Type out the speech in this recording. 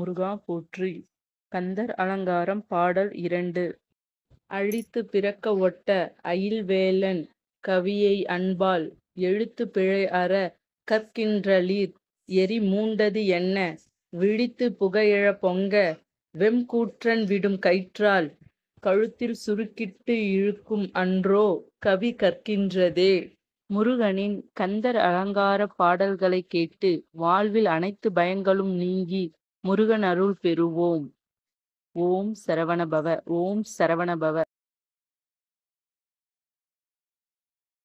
முருகா போற்றி கந்தர் அலங்காரம் பாடல் இரண்டு அழித்து பிறக்க ஒட்ட அயில்வேலன் கவியை அன்பால் எழுத்து பிழை அற கற்கின்றலீர் எரி மூண்டது என்ன விழித்து புகையெழ பொங்க வெம்கூற்றன் விடும் கயிற்றால் கழுத்தில் சுருக்கிட்டு இழுக்கும் அன்றோ கவி கற்கின்றதே முருகனின் கந்தர் அலங்கார பாடல்களை கேட்டு வாழ்வில் அனைத்து பயங்களும் நீங்கி முருகன் அருள் பெறுவோம் ஓம் சரவணபவ ஓம் சரவணபவ